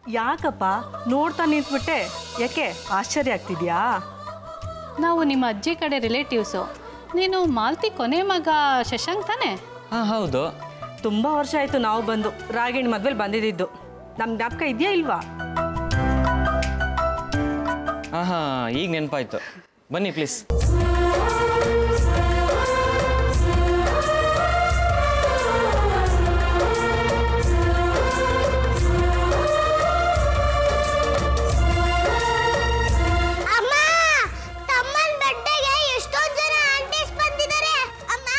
ಯಾಕಪ್ಪ ನೋಡ್ತಾ ನಿಂತ್ಬಿಟ್ಟೆ ಯಾಕೆ ಆಶ್ಚರ್ಯ ಆಗ್ತಿದ್ಯಾ ನಾವು ನಿಮ್ಮ ಅಜ್ಜಿ ಕಡೆ ರಿಲೇಟಿವ್ಸು ನೀನು ಮಾಲ್ತಿ ಕೊನೆ ಮಗ ಶಶಾಂಕ್ ತಾನೆ ಹಾಂ ಹೌದು ತುಂಬ ವರ್ಷ ಆಯಿತು ನಾವು ಬಂದು ರಾಗಿಣಿ ಮದ್ವೆಲಿ ಬಂದಿದ್ದು ನಮ್ಮ ಜ್ಞಾಪಕ ಇದೆಯಾ ಇಲ್ವಾ ಹಾಂ ಹಾಂ ಈಗ ನೆನಪಾಯ್ತು ಬನ್ನಿ ಪ್ಲೀಸ್ ಅಮ್ಮ ತಮ್ಮನ ಬಟ್ಟೆಗೆ ಎಷ್ಟೊಂದು ಜನ ಆಂಟೀಸ್ ಬಂದಿದ್ದಾರೆ ಅಮ್ಮ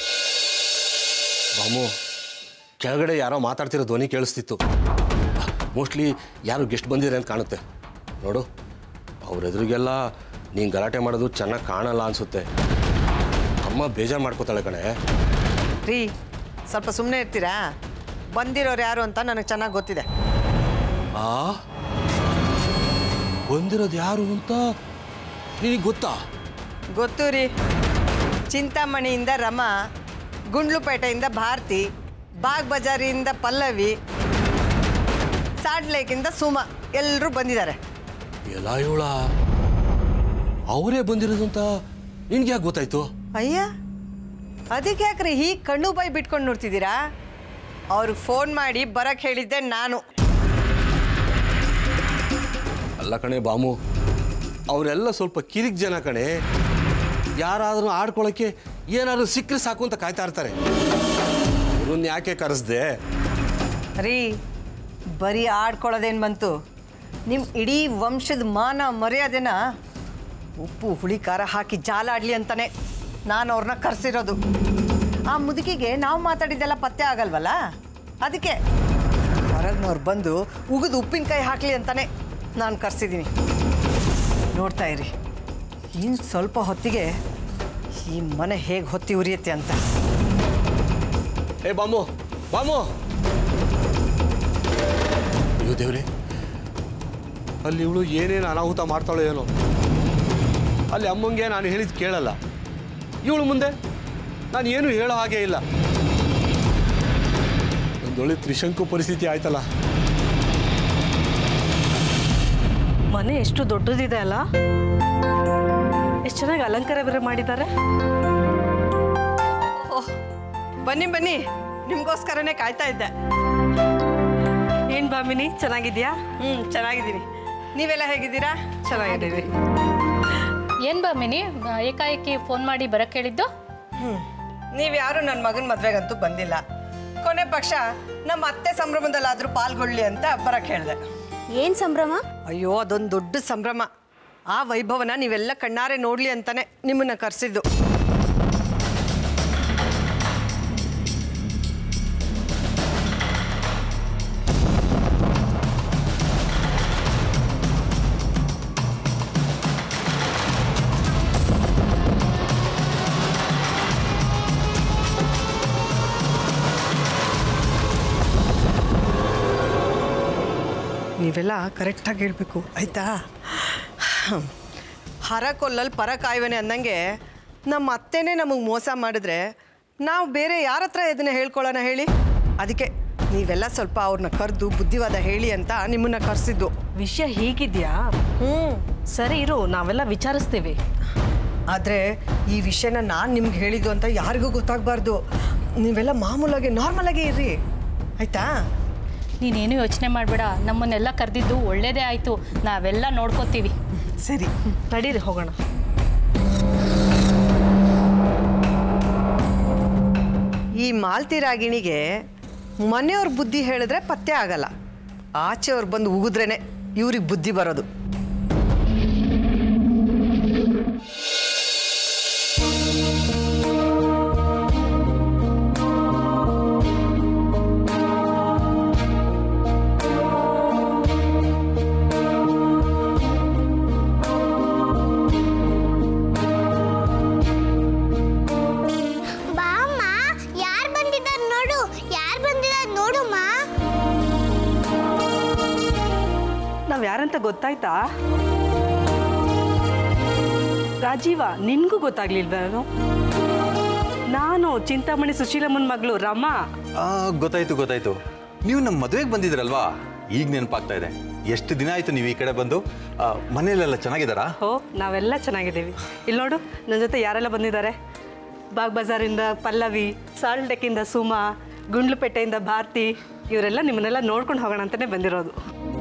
ಬಾಮು ಕೆಳಗಡೆ ಯಾರೋ ಮಾತಾಡ್ತಿರೋ ಧ್ವನಿ ಕೇಳಿಸ್ತಿತ್ತು ಮೋಸ್ಟ್ಲಿ ಯಾರು ಗೆಸ್ಟ್ ಬಂದಿದ್ದಾರೆ ಅಂತ ಕಾಣುತ್ತೆ ನೋಡು ಅವ್ರ ಎದುರಿಗೆಲ್ಲ ನೀನು ಗಲಾಟೆ ಮಾಡೋದು ಚೆನ್ನಾಗಿ ಕಾಣಲ್ಲ ಅನಿಸುತ್ತೆ ಅಮ್ಮ ಬೇಜಾರು ಮಾಡ್ಕೋತಾಳೆ ಕಣೆ ರೀ ಸ್ವಲ್ಪ ಸುಮ್ಮನೆ ಇರ್ತೀರಾ ಬಂದಿರೋರು ಯಾರು ಅಂತ ನನಗೆ ಚೆನ್ನಾಗಿ ಗೊತ್ತಿದೆ ಆ ಬಂದಿರೋದು ಯಾರು ಅಂತ ನಿನಗೆ ಗೊತ್ತಾ ಗೊತ್ತು ರೀ ಚಿಂತಾಮಣಿಯಿಂದ ರಮ ಗುಂಡ್ಲುಪೇಟೆಯಿಂದ ಭಾರತಿ ಬಾಗ್ ಬಜಾರಿಯಿಂದ ಪಲ್ಲವಿ ಸಾಡ್ ಲೇಕಿಂದ ಸುಮಾ ಎಲ್ಲರೂ ಬಂದಿದ್ದಾರೆ ಎಲ್ಲ ಇವಳ ಅವರೇ ಬಂದಿರೋದು ಅಂತ ನಿನ್ಗೆ ಯಾಕೆ ಗೊತ್ತಾಯ್ತು ಅಯ್ಯ ಅದಕ್ಕೆ ಯಾಕ್ರಿ ಹೀಗೆ ಕಣ್ಣು ಬಾಯಿ ಬಿಟ್ಕೊಂಡು ನೋಡ್ತಿದ್ದೀರಾ ಅವ್ರಿಗೆ ಫೋನ್ ಮಾಡಿ ಬರಕ್ಕೆ ಹೇಳಿದ್ದೆ ನಾನು ಅಲ್ಲ ಕಣೆ ಬಾಮು ಅವರೆಲ್ಲ ಸ್ವಲ್ಪ ಕಿರಿಕ್ ಜನ ಕಣೆ ಯಾರಾದರೂ ಆಡ್ಕೊಳ್ಳೋಕ್ಕೆ ಏನಾದರೂ ಸಿಕ್ಕರೆ ಸಾಕು ಅಂತ ಕಾಯ್ತಾ ಇರ್ತಾರೆ ಅವ್ರನ್ನ ಯಾಕೆ ಕರೆಸ್ದೆ ರೀ ಬರೀ ಆಡ್ಕೊಳ್ಳೋದೇನು ಬಂತು ನಿಮ್ಮ ಇಡೀ ವಂಶದ ಮಾನ ಮರ್ಯಾದೆನ ಉಪ್ಪು ಹುಳಿ ಖಾರ ಹಾಕಿ ಜಾಲಾಡ್ಲಿ ಅಂತಾನೆ ನಾನು ಅವ್ರನ್ನ ಕರೆಸಿರೋದು ಆ ಮುದುಕಿಗೆ ನಾವು ಮಾತಾಡಿದ್ದೆಲ್ಲ ಪತ್ತೆ ಆಗಲ್ವಲ್ಲ ಅದಕ್ಕೆ ಹೊರಗ್ನವ್ರು ಬಂದು ಉಗಿದು ಉಪ್ಪಿನಕಾಯಿ ಹಾಕಲಿ ಅಂತಾನೆ ನಾನು ಕರೆಸಿದ್ದೀನಿ ನೋಡ್ತಾ ಇರಿ ಇನ್ನು ಸ್ವಲ್ಪ ಹೊತ್ತಿಗೆ ಈ ಮನೆ ಹೇಗೆ ಹೊತ್ತಿ ಉರಿಯುತ್ತೆ ಅಂತ ಏ ಬಾಮು ಬಾಮು ಅಯ್ಯೋ ದೇವ್ರೆ ಅಲ್ಲಿ ಇವಳು ಏನೇನು ಅನಾಹುತ ಮಾಡ್ತಾಳೋ ಏನೋ ಅಲ್ಲಿ ಅಮ್ಮಂಗೆ ನಾನು ಹೇಳಿದ್ದು ಕೇಳಲ್ಲ ಇವಳು ಮುಂದೆ ನಾನು ಏನು ಹೇಳೋ ಹಾಗೆ ಇಲ್ಲ ಒಂದೊಳ್ಳೆ ತ್ರಿಶಂಕು ಪರಿಸ್ಥಿತಿ ಆಯ್ತಲ್ಲ ಮನೆ ಎಷ್ಟು ದೊಡ್ಡದಿದೆ ಅಲ್ಲ ಎಷ್ಟು ಚೆನ್ನಾಗಿ ಅಲಂಕಾರ ಬೇರೆ ಮಾಡಿದ್ದಾರೆ ಓಹ್ ಬನ್ನಿ ಬನ್ನಿ ನಿಮಗೋಸ್ಕರನೇ ಕಾಯ್ತಾ ಇದ್ದೆ ಏನ್ ಬಾಮಿನಿ ಚೆನ್ನಾಗಿದ್ಯಾ ಹ್ಞೂ ಚೆನ್ನಾಗಿದ್ದೀನಿ ನೀವೆಲ್ಲ ಹೇಗಿದ್ದೀರಾ ಚೆನ್ನಾಗಿದ್ದೀವಿ ಏನು ಬಾ ಮಿನಿ ಏಕಾಏಕಿ ಫೋನ್ ಮಾಡಿ ಬರಕ್ಕೆ ಹೇಳಿದ್ದು ಹ್ಞೂ ನೀವು ಯಾರು ನನ್ನ ಮಗನ ಮದುವೆಗಂತೂ ಬಂದಿಲ್ಲ ಕೊನೆ ಪಕ್ಷ ನಮ್ಮ ಅತ್ತೆ ಸಂಭ್ರಮದಲ್ಲಾದರೂ ಪಾಲ್ಗೊಳ್ಳಿ ಅಂತ ಬರಕ್ಕೆ ಹೇಳಿದೆ ಏನ್ ಸಂಭ್ರಮ ಅಯ್ಯೋ ಅದೊಂದು ದೊಡ್ಡ ಸಂಭ್ರಮ ಆ ವೈಭವನ ನೀವೆಲ್ಲ ಕಣ್ಣಾರೆ ನೋಡಲಿ ಅಂತಾನೆ ನಿಮ್ಮನ್ನ ಕರೆಸಿದ್ದು ನೀವೆಲ್ಲ ಕರೆಕ್ಟಾಗಿ ಹೇಳಬೇಕು ಆಯಿತಾ ಹರ ಕೊಲ್ಲಲ್ಲಿ ಪರ ಕಾಯುವನೆ ಅಂದಂಗೆ ನಮ್ಮ ಅತ್ತೆನೇ ನಮಗೆ ಮೋಸ ಮಾಡಿದ್ರೆ ನಾವು ಬೇರೆ ಯಾರ ಹತ್ರ ಇದನ್ನ ಹೇಳ್ಕೊಳ್ಳೋಣ ಹೇಳಿ ಅದಕ್ಕೆ ನೀವೆಲ್ಲ ಸ್ವಲ್ಪ ಅವ್ರನ್ನ ಕರೆದು ಬುದ್ಧಿವಾದ ಹೇಳಿ ಅಂತ ನಿಮ್ಮನ್ನ ಕರೆಸಿದ್ದು ವಿಷಯ ಹೀಗಿದ್ಯಾ ಹ್ಞೂ ಸರಿ ಇರು ನಾವೆಲ್ಲ ವಿಚಾರಿಸ್ತೀವಿ ಆದರೆ ಈ ವಿಷಯನ ನಾನು ನಿಮ್ಗೆ ಹೇಳಿದ್ದು ಅಂತ ಯಾರಿಗೂ ಗೊತ್ತಾಗಬಾರ್ದು ನೀವೆಲ್ಲ ಮಾಮೂಲಾಗಿ ನಾರ್ಮಲಾಗಿ ಇರ್ರಿ ಆಯಿತಾ ನೀನೇನು ಯೋಚನೆ ಮಾಡಬೇಡ ನಮ್ಮನ್ನೆಲ್ಲ ಕರೆದಿದ್ದು ಒಳ್ಳೇದೇ ಆಯಿತು ನಾವೆಲ್ಲ ನೋಡ್ಕೋತೀವಿ ಸರಿ ನಡೀರಿ ಹೋಗೋಣ ಈ ಮಾಲ್ತಿ ರಾಗಿಣಿಗೆ ಮನೆಯವ್ರ ಬುದ್ಧಿ ಹೇಳಿದ್ರೆ ಪತ್ತೆ ಆಗಲ್ಲ ಆಚೆಯವ್ರು ಬಂದು ಉಗಿದ್ರೇನೆ ಇವ್ರಿಗೆ ಬುದ್ಧಿ ಬರೋದು ಬಾ ಅಮ್ಮ ಯಾರು ಬಂದಿದ್ದಾರೆ ನೋಡು ಯಾರು ಬಂದಿದ್ದಾರೆ ನೋಡುಮ್ಮ ನಾವ್ ಯಾರಂತ ಗೊತ್ತಾಯ್ತಾ ರಾಜೀವ ನಿನ್ಗೂ ಗೊತ್ತಾಗ್ಲಿಲ್ವೇನೋ ನಾನು ಚಿಂತಾಮಣಿ ಸುಶೀಲಮ್ಮನ ಮಗಳು ರಮಾ ಆ, ಗೊತ್ತಾಯ್ತು ಗೊತ್ತಾಯ್ತು ನೀವು ನಮ್ಮ ಮದುವೆಗೆ ಬಂದಿದ್ರಲ್ವಾ ಈಗ ನೆನಪಾಗ್ತಾ ಇದೆ ಎಷ್ಟು ದಿನ ಆಯಿತು ನೀವು ಈ ಕಡೆ ಬಂದು ಆ, ಮನೆಯಲ್ಲೆಲ್ಲ ಚೆನ್ನಾಗಿದ್ದಾರಾ ಓ ನಾವೆಲ್ಲ ಚೆನ್ನಾಗಿದ್ದೀವಿ ಇಲ್ಲಿ ನೋಡು ನನ್ನ ಜೊತೆ ಯಾರೆಲ್ಲ ಬಂದಿದ್ದಾರೆ ಬಾಗ್ ಬಜಾರಿಂದ ಪಲ್ಲವಿ ಸಾಲ್ಟ್ ಡೆಕ್ಕಿಂದ ಸುಮಾ ಗುಂಡ್ಲುಪೇಟೆಯಿಂದ ಭಾರತಿ ಇವರೆಲ್ಲ ನಿಮ್ಮನ್ನೆಲ್ಲ ನೋಡ್ಕೊಂಡು ಹೋಗೋಣ ಅಂತಲೇ ಬಂದಿರೋದು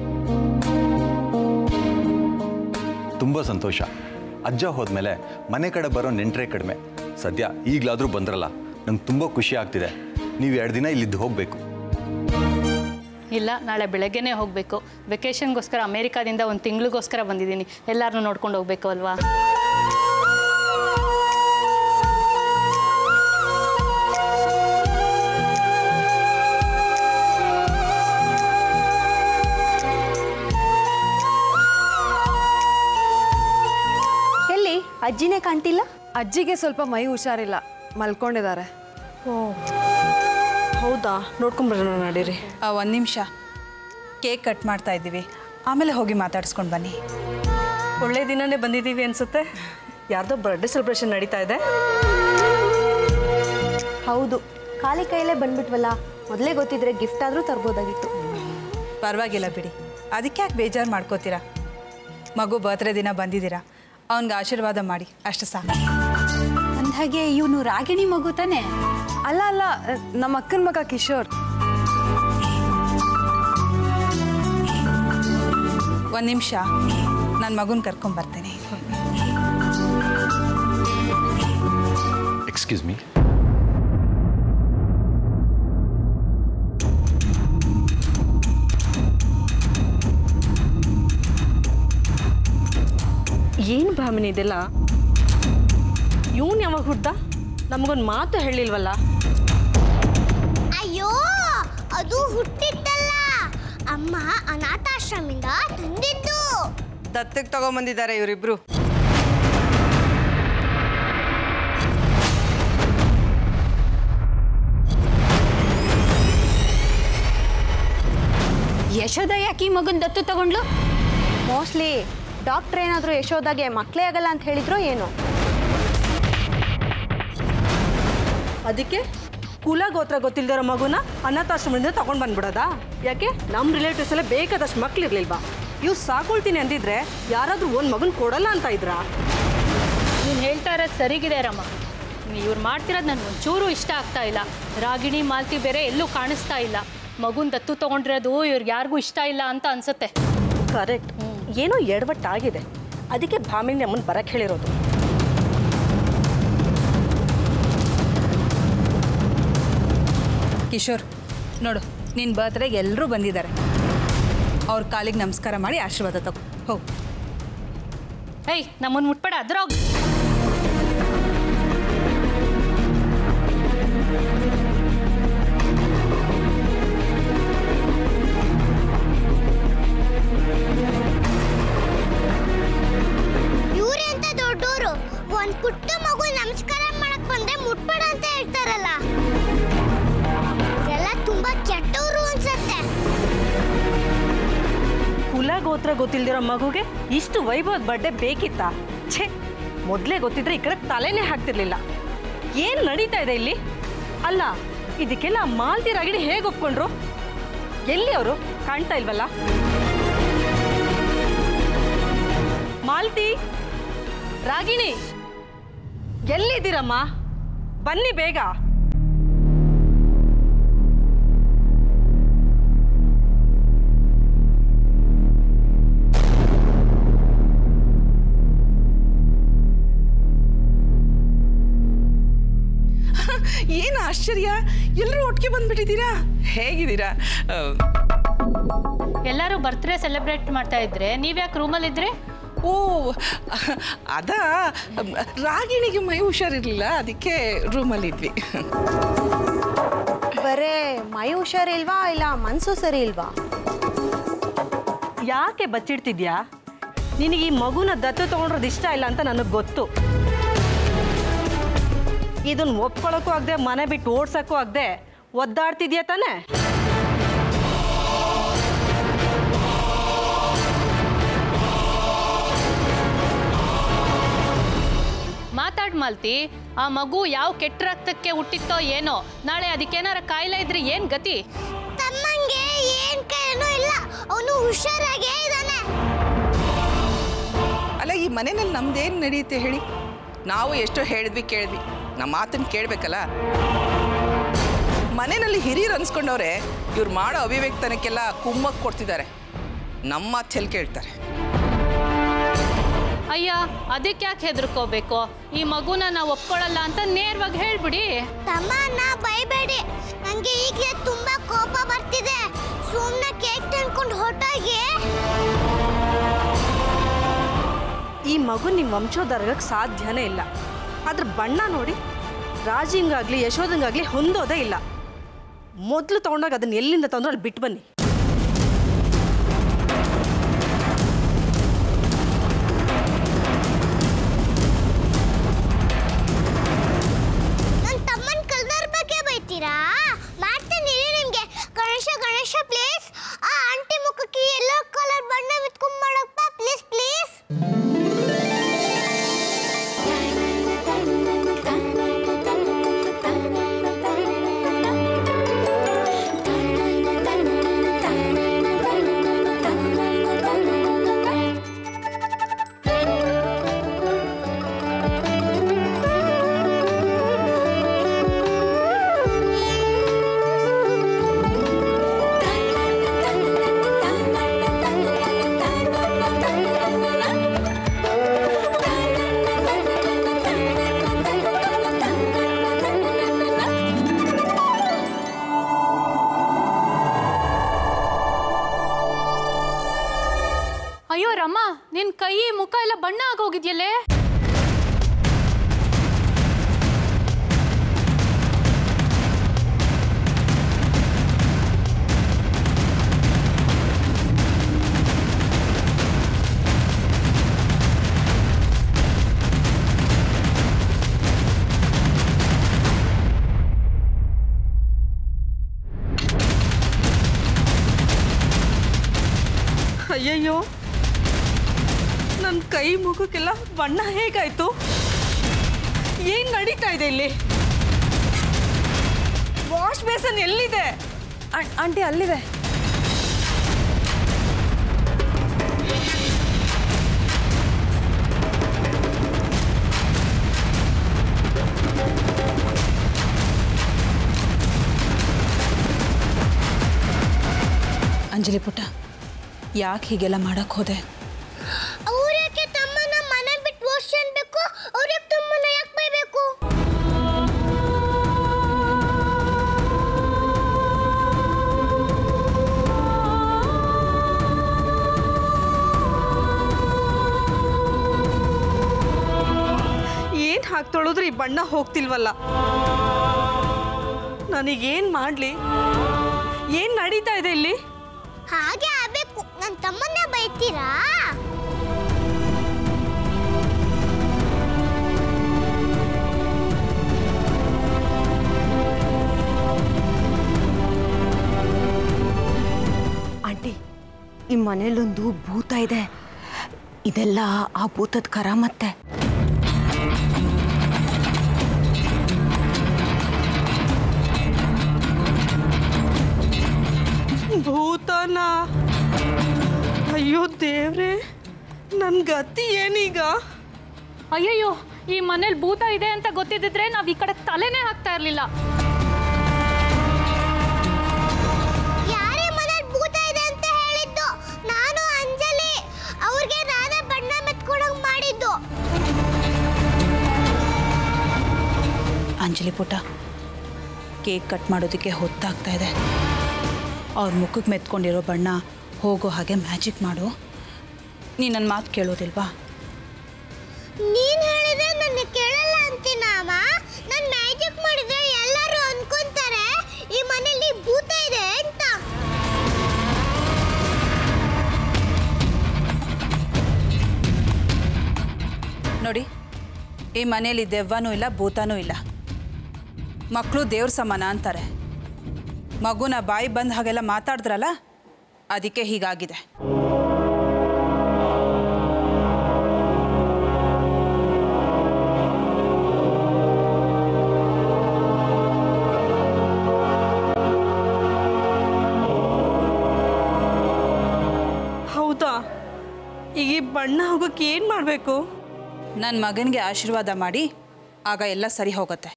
ತುಂಬ ಸಂತೋಷ ಅಜ್ಜ ಹೋದ್ಮೇಲೆ ಮನೆ ಕಡೆ ಬರೋ ನೆಂಟರೇ ಕಡಿಮೆ ಸದ್ಯ ಈಗಲಾದರೂ ಬಂದ್ರಲ್ಲ ನಂಗೆ ತುಂಬ ಖುಷಿ ಆಗ್ತಿದೆ ನೀವು ಎರಡು ದಿನ ಇಲ್ಲಿದ್ದು ಹೋಗಬೇಕು ಇಲ್ಲ ನಾಳೆ ಬೆಳಗ್ಗೆನೇ ಹೋಗಬೇಕು ವೆಕೇಷನ್ಗೋಸ್ಕರ ಅಮೇರಿಕಾದಿಂದ ಒಂದು ತಿಂಗಳಿಗೋಸ್ಕರ ಬಂದಿದ್ದೀನಿ ಎಲ್ಲರನ್ನೂ ನೋಡ್ಕೊಂಡು ಹೋಗ್ಬೇಕು ಅಲ್ವಾ ಎಲ್ಲಿ ಅಜ್ಜಿನೇ ಕಾಣ್ತಿಲ್ಲ ಅಜ್ಜಿಗೆ ಸ್ವಲ್ಪ ಮೈ ಹುಷಾರಿಲ್ಲ ಮಲ್ಕೊಂಡಿದ್ದಾರೆ ಓ ಹೌದಾ ನೋಡ್ಕೊಂಬರೋಣ ನಡೀರಿ ಒಂದು ನಿಮಿಷ ಕೇಕ್ ಕಟ್ ಮಾಡ್ತಾ ಇದ್ದೀವಿ ಆಮೇಲೆ ಹೋಗಿ ಮಾತಾಡಿಸ್ಕೊಂಡು ಬನ್ನಿ ಒಳ್ಳೆ ದಿನನೇ ಬಂದಿದ್ದೀವಿ ಅನ್ಸುತ್ತೆ ಯಾರ್ದೋ ಬರ್ಡೇ ಸೆಲೆಬ್ರೇಷನ್ ನಡೀತಾ ಇದೆ ಹೌದು ಖಾಲಿ ಕೈಯಲ್ಲೇ ಬಂದ್ಬಿಟ್ವಲ್ಲ ಮೊದಲೇ ಗೊತ್ತಿದ್ರೆ ಗಿಫ್ಟ್ ಆದರೂ ತರ್ಬೋದಾಗಿತ್ತು ಪರವಾಗಿಲ್ಲ ಬಿಡಿ ಅದಕ್ಕೆ ಯಾಕೆ ಬೇಜಾರು ಮಾಡ್ಕೋತೀರಾ ಮಗು ಬರ್ತ್ಡೇ ದಿನ ಬಂದಿದ್ದೀರಾ ಅವನಿಗೆ ಆಶೀರ್ವಾದ ಮಾಡಿ ಅಷ್ಟು ಸಾಕು ಅಂದ್ಹಾಗೆ ಇವನು ರಾಗಿಣಿ ಮಗು ತಾನೆ ಅಲ್ಲ ಅಲ್ಲ ನಮ್ಮ ಅಕ್ಕನ ಮಗ ಕಿಶೋರ್ ಒಂದು ನಿಮಿಷ ನನ್ನ ಮಗುನ ಕರ್ಕೊಂಬರ್ತೇನೆ ಎಕ್ಸ್ಕ್ಯೂಸ್ ಮೀ ಏನು ಭಾಮಿನಿ ಇದೆಲ್ಲ ಇವನು ಯಾವಾಗ ಹುಡ್ದ ನಮಗೊಂದು ಮಾತು ಹೇಳಿಲ್ವಲ್ಲ ಅಯ್ಯೋ ಅದು ಹುಟ್ಟಿದ್ದಲ್ಲ ಅಮ್ಮ ಅನಾಥಾಶ್ರಮಿಂದ ತಂದಿದ್ದು ದತ್ತಕ್ಕೆ ತಗೊಂಬಂದಿದ್ದಾರೆ ಇವರಿಬ್ರು ಯಶೋದ ಯಾಕೆ ಈ ಮಗನ ದತ್ತು ತಗೊಂಡ್ಲು ಮೋಸ್ಟ್ಲಿ ಡಾಕ್ಟ್ರ್ ಏನಾದರೂ ಯಶೋದಾಗೆ ಮಕ್ಕಳೇ ಆಗಲ್ಲ ಅಂತ ಹೇಳಿದ್ರೋ ಏನೋ ಅದಕ್ಕೆ ಕುಲ ಗೋತ್ರ ಗೊತ್ತಿಲ್ದಿರೋ ಮಗುನ ಅನಾಥಾಶ್ರಮದಿಂದ ತಗೊಂಡು ಬಂದ್ಬಿಡೋದಾ ಯಾಕೆ ನಮ್ಮ ರಿಲೇಟಿವ್ಸ್ ಎಲ್ಲ ಬೇಕಾದಷ್ಟು ಮಕ್ಳು ಇರ್ಲಿಲ್ವಾ ಇವ್ ಸಾಕೊಳ್ತೀನಿ ಅಂದಿದ್ರೆ ಯಾರಾದ್ರೂ ಒಂದು ಮಗನ್ ಕೊಡಲ್ಲ ಅಂತ ಇದ್ರಾ ನೀನು ಹೇಳ್ತಾ ಇರೋದು ಸರಿಗಿದೆ ರಮ್ಮ ಇವ್ರು ಮಾಡ್ತಿರೋದು ನನಗೆ ಒಂಚೂರು ಇಷ್ಟ ಆಗ್ತಾ ಇಲ್ಲ ರಾಗಿಣಿ ಮಾಲ್ತಿ ಬೇರೆ ಎಲ್ಲೂ ಕಾಣಿಸ್ತಾ ಇಲ್ಲ ಮಗುನ ದತ್ತು ತೊಗೊಂಡಿರೋದು ಇವ್ರಿಗೆ ಯಾರಿಗೂ ಇಷ್ಟ ಇಲ್ಲ ಅಂತ ಅನ್ಸುತ್ತೆ ಕರೆಕ್ಟ್ ಏನೋ ಎಡವಟ್ಟಾಗಿದೆ ಅದಕ್ಕೆ ಭಾಮಿನಿ ಅಮ್ಮನ್ ಬರಕ್ಕೆ ಹೇಳಿರೋದು ಕಿಶೋರ್ ನೋಡು ನಿನ್ನ ಬರ್ತ್ಡೇಗೆ ಎಲ್ಲರೂ ಬಂದಿದ್ದಾರೆ ಅವ್ರ ಕಾಲಿಗೆ ನಮಸ್ಕಾರ ಮಾಡಿ ಆಶೀರ್ವಾದ ತಗೋ ಹೋಗು ಏಯ್ ನಮ್ಮನ್ನು ಮುಟ್ಬೇಡ ಅದ್ರೋಗ್ ಇವ್ರೆ ಅಂತ ದೊಡ್ಡೋರು ಒಂದ್ ಪುಟ್ಟ ಮಗು ನಮಸ್ಕಾರ ಮಾಡಕ್ ಬಂದ್ರೆ ಮುಟ್ಬೇಡ ಅಂತ ಹೇಳ್ತಾರಲ್ಲ ಎಲ್ಲ ತುಂಬಾ ಕೆಟ್ಟವರು ಅನ್ಸತ್ತೆ ಕುಲ ಗೋತ್ರ ಗೊತ್ತಿಲ್ದಿರೋ ಮಗುಗೆ ಇಷ್ಟು ವೈಭವದ ಬರ್ಡೇ ಬೇಕಿತ್ತಾ ಛೇ ಮೊದಲೇ ಗೊತ್ತಿದ್ರೆ ಈ ಕಡೆ ತಲೆನೇ ಹಾಕ್ತಿರ್ಲಿಲ್ಲ ಏನು ನಡೀತಾ ಇದೆ ಇಲ್ಲಿ ಅಲ್ಲ ಇದಕ್ಕೆಲ್ಲ ಮಾಲ್ತಿ ರಾಗಿಣಿ ಹೇಗೆ ಒಪ್ಕೊಂಡ್ರು ಎಲ್ಲಿ ಅವರು ಕಾಣ್ತಾ ಇಲ್ವಲ್ಲ ಮಾಲ್ತಿ ರಾಗಿಣಿ ಎಲ್ಲಿದ್ದೀರಮ್ಮ ಬನ್ನಿ ಬೇಗ ಏನು ಆಶ್ಚರ್ಯ ಎಲ್ಲರೂ ಒಟ್ಟಿಗೆ ಬಂದ್ಬಿಟ್ಟಿದ್ದೀರಾ ಹೇಗಿದ್ದೀರಾ ಆ, ಎಲ್ಲರೂ ಬರ್ತ್ಡೇ ಸೆಲೆಬ್ರೇಟ್ ಮಾಡ್ತಾ ಇದ್ರೆ ನೀವ್ಯಾಕೆ ರೂಮಲ್ಲಿದ್ರಿ ಓ ಅದ ರಾಗಿಣಿಗೆ ಮೈ ಹುಷಾರಿರ್ಲಿಲ್ಲ ಅದಕ್ಕೆ ರೂಮಲ್ಲಿದ್ವಿ ಬರೇ ಮೈ ಹುಷಾರಿಲ್ವಾ ಇಲ್ಲ ಮನ್ಸು ಸರಿ ಇಲ್ವಾ ಯಾಕೆ ಬಚ್ಚಿಡ್ತಿದ್ಯಾ ನಿನಗೆ ಈ ಮಗುನ ದತ್ತು ತಗೊಂಡ್ರದ್ದು ಇಷ್ಟ ಇಲ್ಲ ಅಂತ ನನಗೆ ಗೊತ್ತು ಇದನ್ನ ಒಪ್ಕೊಳ್ಳೋಕ್ಕೂ ಆಗದೆ ಮನೆ ಬಿಟ್ಟು ಓಡ್ಸೋಕ್ಕೂ ಆಗದೆ ಒದ್ದಾಡ್ತಿದ್ಯಾ ತಾನೇ ಮಾತಾಡ್ ಮಾಲ್ತಿ ಆ ಮಗು ಯಾವ ಕೆಟ್ಟ ರಕ್ತಕ್ಕೆ ಹುಟ್ಟಿತ್ತೋ ಏನೋ ನಾಳೆ ಅದಕ್ಕೇನಾರ ಕಾಯಿಲೆ ಇದ್ರೆ ಏನ್ ಗತಿ ತಮ್ಮಂಗೆ ಏನ್ ಕೈನೂ ಇಲ್ಲ ಅವನು ಹುಷಾರಾಗೇ ಇದ್ದಾನೆ ಅಲ್ಲ ಈ ಮನೆಯಲ್ಲಿ ನಮ್ದೇನು ನಡೆಯುತ್ತೆ ಹೇಳಿ ನಾವು ಎಷ್ಟೋ ಹೇಳಿದ್ವಿ ಕೇಳಿದ್ವಿ ನಮ್ಮ ಮಾತನ್ನು ಕೇಳಬೇಕಲ್ಲ ಮನೆಯಲ್ಲಿ ಹಿರಿಯರು ಅನ್ಸ್ಕೊಂಡವ್ರೆ ಇವ್ರು ಮಾಡೋ ಅವಿವೇಕ್ತನಕ್ಕೆಲ್ಲ ಕುಮ್ಮಕ್ ಕೊಡ್ತಿದ್ದಾರೆ ನಮ್ಮ ಮಾತು ಚೆಲ್ ಕೇಳ್ತಾರೆ ಅಯ್ಯ ಅದಕ್ಕೆ ಯಾಕೆ ಹೆದರ್ಕೋಬೇಕು ಈ ಮಗುನ ನಾವು ಒಪ್ಕೊಳ್ಳಲ್ಲ ಅಂತ ನೇರವಾಗಿ ಹೇಳ್ಬಿಡಿ ತಮ್ಮನ್ನ ಬೈಬೇಡಿ ನಂಗೆ ಈಗಲೇ ತುಂಬಾ ಕೋಪ ಬರ್ತಿದೆ ಸುಮ್ಮನೆ ಕೇಕ್ ತಂದ್ಕೊಂಡು ಹೊಟ್ಟೋಗಿ ಈ ಮಗು ನಿಮ್ಮ ವಂಶೋದ್ಧಾರಕ್ಕೆ ಸಾಧ್ಯನೇ ಇಲ್ಲ ಅದ್ರ ಬಣ್ಣ ನೋಡಿ ರಾಜಿಂಗಾಗ್ಲಿ ಯಶೋದಂಗಾಗ್ಲಿ ಹೊಂದೋದೇ ಇಲ್ಲ ಮೊದಲು ತೊಗೊಂಡಾಗ ಅದನ್ನ ಎಲ್ಲಿಂದ ತಂದ್ರು ಅಲ್ಲಿ ಬಿಟ್ಟು ಬನ್ನಿ ನನ್ನ ತಮ್ಮನ ಕಲ್ದರ್ ಬಗ್ಗೆ ಬೈತೀರಾ ಮಾಡ್ತೀನಿ ಇರಿ ನಿಮ್ಗೆ ಗಣೇಶ ಗಣೇಶ ಪ್ಲೀಸ್ ಆ ಆಂಟಿ ಮುಖಕ್ಕೆ ಎಲ್ಲೋ ಕಲರ್ ಬಣ್ಣ ಮಿತ್ಕೊಂಡ್ ಮಾಡಪ್ಪ ಪ್ಲೀಸ್ ಪ್ಲೀಸ್ ಅಯ್ಯೋ ರಮ್ಮ ನಿನ್ ಕೈ ಮುಖ ಎಲ್ಲ ಬಣ್ಣ ಆಗೋಗಿದ್ಯಲ್ಲೇ ಅಯ್ಯಯ್ಯೋ ನನ್ನ ಕೈ ಮುಖಕ್ಕೆಲ್ಲ ಬಣ್ಣ ಹೇಗಾಯ್ತು ಏನ್ ನಡೀತಾ ಇದೆ ಇಲ್ಲಿ ವಾಶ್ ಬೇಸನ್ ಎಲ್ಲಿದೆ ಆಂಟಿ ಅಲ್ಲಿದೆ ಅಂಜಲಿ ಪುಟ್ಟ ಯಾಕೆ ಹೀಗೆಲ್ಲ ಮಾಡಕ್ ಹೋದೆ ಅವ್ರ್ಯಾಕೆ ತಮ್ಮನ ಮನೆ ಬಿಟ್ಟು ವರ್ಷ ಅನ್ಬೇಕು ಅವ್ರ್ಯಾಕೆ ತಮ್ಮನ ಯಾಕೆ ಬೈಬೇಕು ಏನ್ ಹಾಕಿ ತೊಳೆದ್ರು ಈ ಬಣ್ಣ ಹೋಗ್ತಿಲ್ವಲ್ಲ ನನಗೇನ್ ಮಾಡ್ಲಿ ಏನ್ ನಡೀತಾ ಇದೆ ಇಲ್ಲಿ ಹಾಗೆ ಆಗ್ಬೇಕು ನನ್ನ ತಮ್ಮನ್ನ ಬೈತೀರಾ ಆಂಟಿ ಈ ಮನೇಲೊಂದು ಭೂತ ಇದೆ ಇದೆಲ್ಲ ಆ ಭೂತದ ಕರಾಮತ್ತೆ ಭೂತನ ಅಯ್ಯೋ ದೇವ್ರೆ ನನ್ ಗತಿ ಏನೀಗ ಅಯ್ಯಯ್ಯೋ ಈ ಮನೇಲಿ ಭೂತ ಇದೆ ಅಂತ ಗೊತ್ತಿದ್ದಿದ್ರೆ ನಾವ್ ಈ ಕಡೆ ತಲೆನೇ ಹಾಕ್ತಾ ಇರ್ಲಿಲ್ಲ ಯಾರೇ ಮನೇಲಿ ಭೂತ ಇದೆ ಅಂತ ಹೇಳಿದ್ದು ನಾನು ಅಂಜಲಿ ಅವ್ರಿಗೆ ನಾನೇ ಬಣ್ಣ ಮೆತ್ಕೊಡಂಗ್ ಮಾಡಿದ್ದು ಅಂಜಲಿ ಪುಟ್ಟ ಕೇಕ್ ಕಟ್ ಮಾಡೋದಕ್ಕೆ ಹೊತ್ತಾಗ್ತಾ ಇದೆ ಅವ್ರ ಮುಖಕ್ಕೆ ಮೆತ್ಕೊಂಡಿರೋ ಬಣ್ಣ ಹೋಗೋ ಹಾಗೆ ಮ್ಯಾಜಿಕ್ ಮಾಡು ನೀ ನನ್ನ ಮಾತು ಕೇಳೋದಿಲ್ವಾ ನೀನ್ ಹೇಳಿದ್ರೆ ನನ್ನ ಕೇಳಲ್ಲ ಅಂತೀನ ಅಮ್ಮ ನಾನು ಮ್ಯಾಜಿಕ್ ಮಾಡಿದ್ರೆ ಎಲ್ಲರೂ ಅನ್ಕೊಂತಾರೆ ಈ ಮನೇಲಿ ಭೂತ ಇದೆ ಅಂತ ನೋಡಿ ಈ ಮನೇಲಿ ದೆವ್ವನೂ ಇಲ್ಲ ಭೂತನೂ ಇಲ್ಲ ಮಕ್ಕಳು ದೇವ್ರ ಸಮಾನ ಅಂತಾರೆ ಮಗುನ ಬಾಯಿ ಬಂದ ಹಾಗೆಲ್ಲ ಮಾತಾಡಿದ್ರಲ್ಲ ಅದಕ್ಕೆ ಹೀಗಾಗಿದೆ ಈಗ ಈ ಬಣ್ಣ ಹೋಗೋಕೆ ಏನು ಮಾಡಬೇಕು ನನ್ನ ಮಗನಿಗೆ ಆಶೀರ್ವಾದ ಮಾಡಿ ಆಗ ಎಲ್ಲ ಸರಿ ಹೋಗುತ್ತೆ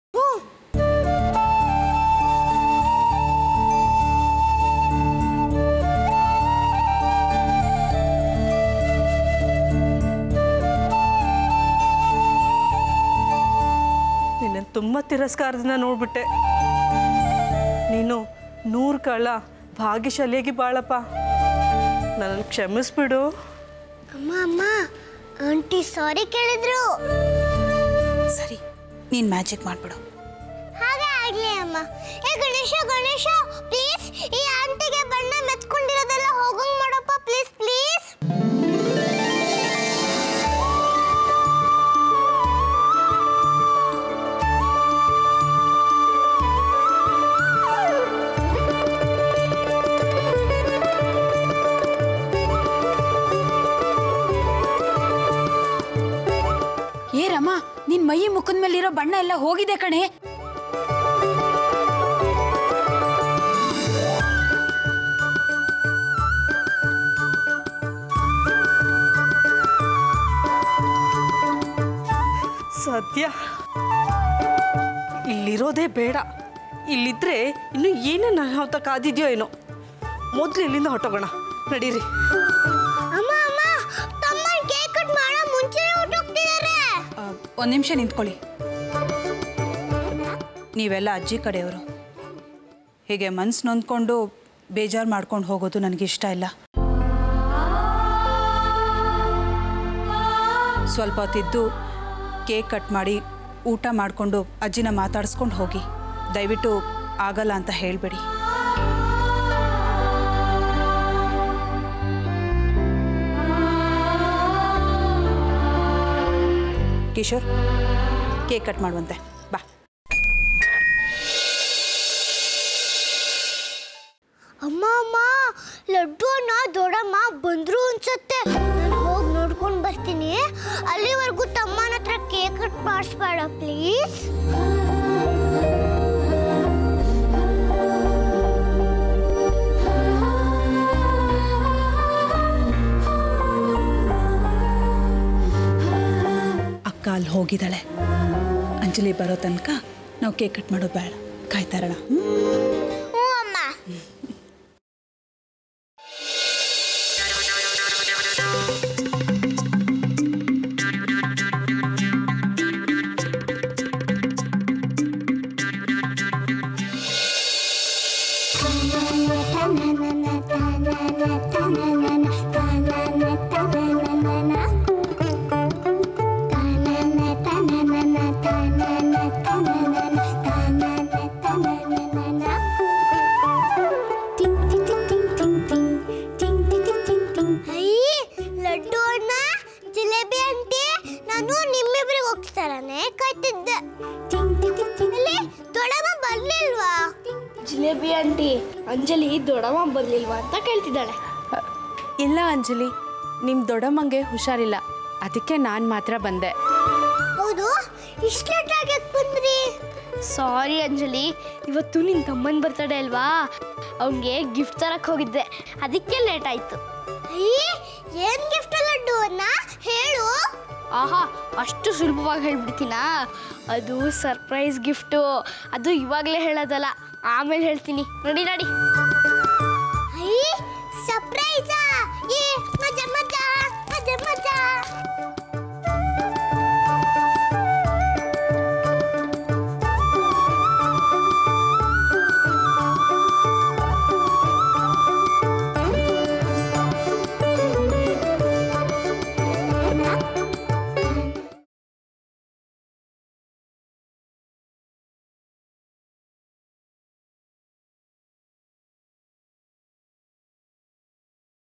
ನಿನ್ನ ತುಂಬ ತಿರಸ್ಕಾರದಿಂದ ನೋಡ್ಬಿಟ್ಟೆ ನೀನು ನೂರು ಕಾಲ ಭಾಗ್ಯಶಾಲಿಯಾಗಿ ಬಾಳಪ್ಪ ನನ್ನನ್ನು ಕ್ಷಮಿಸ್ಬಿಡು ಅಮ್ಮ ಅಮ್ಮ ಆಂಟಿ ಸಾರಿ ಕೇಳಿದ್ರು ಸರಿ ನೀನು ಮ್ಯಾಜಿಕ್ ಮಾಡಿಬಿಡು ಹಾಗೆ ಆಗ್ಲಿ ಅಮ್ಮ ಏ ಗಣೇಶ ಗಣೇಶ ಪ್ಲೀಸ್ ಈ ಆಂಟಿಗೆ ಬಣ್ಣ ಮೆತ್ಕೊಂಡಿರೋದೆಲ್ಲ ಹೋಗಂಗ್ ಮಾಡಪ್ಪ ಪ್ಲೀಸ್ ಪ್ಲೀಸ್ ಏ ರಮ ನಿನ್ ಮೈ ಮುಖದ ಮೇಲಿರೋ ಬಣ್ಣ ಎಲ್ಲ ಹೋಗಿದೆ ಕಣೆ ಸದ್ಯ ಇಲ್ಲಿರೋದೇ ಬೇಡ ಇಲ್ಲಿದ್ರೆ ಇನ್ನು ಏನೇನು ಅನಾಹುತ ಕಾದಿದೆಯೋ ಏನೋ ಮೊದಲು ಇಲ್ಲಿಂದ ಹೊಟ್ಟೋಗೋಣ ನಡೀರಿ ಅಮ್ಮ ಅಮ್ಮ ತಮ್ಮ ಕೇಕ್ ಕಟ್ ಮಾಡೋ ಮುಂಚೆನೇ ಹೊರಟೋಗ್ತಿದ್ದಾರೆ ಒಂದು ನಿಮಿಷ ನಿಂತ್ಕೊಳ್ಳಿ ನೀವೆಲ್ಲ ಅಜ್ಜಿ ಕಡೆಯವರು ಹೀಗೆ ಮನ್ಸು ನೊಂದ್ಕೊಂಡು ಬೇಜಾರು ಮಾಡ್ಕೊಂಡು ಹೋಗೋದು ನನಗಿಷ್ಟ ಇಲ್ಲ ಸ್ವಲ್ಪ ಹೊತ್ತಿದ್ದು ಕೇಕ್ ಕಟ್ ಮಾಡಿ ಊಟ ಮಾಡಿಕೊಂಡು ಅಜ್ಜಿನ ಮಾತಾಡಿಸ್ಕೊಂಡು ಹೋಗಿ ದಯವಿಟ್ಟು ಆಗಲ್ಲ ಅಂತ ಹೇಳಬೇಡಿ ಕಿಶೋರ್ ಕೇಕ್ ಕಟ್ ಮಾಡುವಂತೆ ಬಾ ಅಮ್ಮ ಅಮ್ಮ ಲಡ್ಡು ಅಣ್ಣ ದೊಡ್ಡಮ್ಮ ಬಂದ್ರು ಅನ್ಸತ್ತೆ ನಾನು ಹೋಗಿ ನೋಡ್ಕೊಂಡು ಬರ್ತೀನಿ ಅಲ್ಲಿವರೆಗೂ ತಮ್ಮನ ಹತ್ರ ಕೇಕ್ ಕಟ್ ಮಾಡಿಸ್ಬೇಡ ಪ್ಲೀಸ್ ಅಕ್ಕ ಅಲ್ಲಿ ಹೋಗಿದ್ದಾಳೆ ಅಂಜಲಿ ಬರೋ ತನಕ ನಾವು ಕೇಕ್ ಕಟ್ ಮಾಡೋದು ಬೇಡ ಕಾಯ್ತಾರಣ ಹ್ಞೂ ಅಮ್ಮ ಅಯ್ಯ ಲಡ್ಡು ಅಣ್ಣ ಜಿಲೇಬಿ ಅಂಟಿ ನಾನು ನಿಮ್ಮಿಬ್ರಿಗೆ ಹೋಗ್ತಾರನೆ ಕಾಯ್ತಿದ್ದೆ ಅಲ್ಲಿ ದೊಡ್ಡಮ್ಮ ಬರ್ಲಿಲ್ವಾ ಜಿಲೇಬಿ ಆಂಟಿ ಅಂಜಲಿ ದೊಡ್ಡಮ್ಮ ಬರ್ಲಿಲ್ವಾ ಅಂತ ಕೇಳ್ತಿದ್ದಾಳೆ ಇಲ್ಲ ಅಂಜಲಿ ನಿಮ್ಮ ದೊಡ್ಡಮ್ಮಂಗೆ ಹುಷಾರಿಲ್ಲ ಅದಕ್ಕೆ ನಾನು ಮಾತ್ರ ಬಂದೆ ಹೌದು ಇಷ್ಟು ಲೇಟಾಗಿ ಬಂದ್ರಿ ಸಾರಿ ಅಂಜಲಿ ಇವತ್ತು ನಿನ್ನ ತಮ್ಮನ ಬರ್ತಡೇ ಅಲ್ವಾ ಅವನಿಗೆ ಗಿಫ್ಟ್ ತರಕ್ಕೆ ಹೋಗಿದ್ದೆ ಅದಕ್ಕೆ ಲೇಟ್ ಆಯಿತು ಅಯ್ಯ ಏನ್ ಗಿಫ್ಟ್ ಲಡ್ಡು ಅಣ್ಣ ಹೇಳು ಆಹಾ ಅಷ್ಟು ಸುಲಭವಾಗಿ ಹೇಳ್ಬಿಡ್ತೀನಾ ಅದು ಸರ್ಪ್ರೈಸ್ ಗಿಫ್ಟು ಅದು ಇವಾಗಲೇ ಹೇಳೋದಲ್ಲ ಆಮೇಲೆ ಹೇಳ್ತೀನಿ ನಡಿ ನಡಿ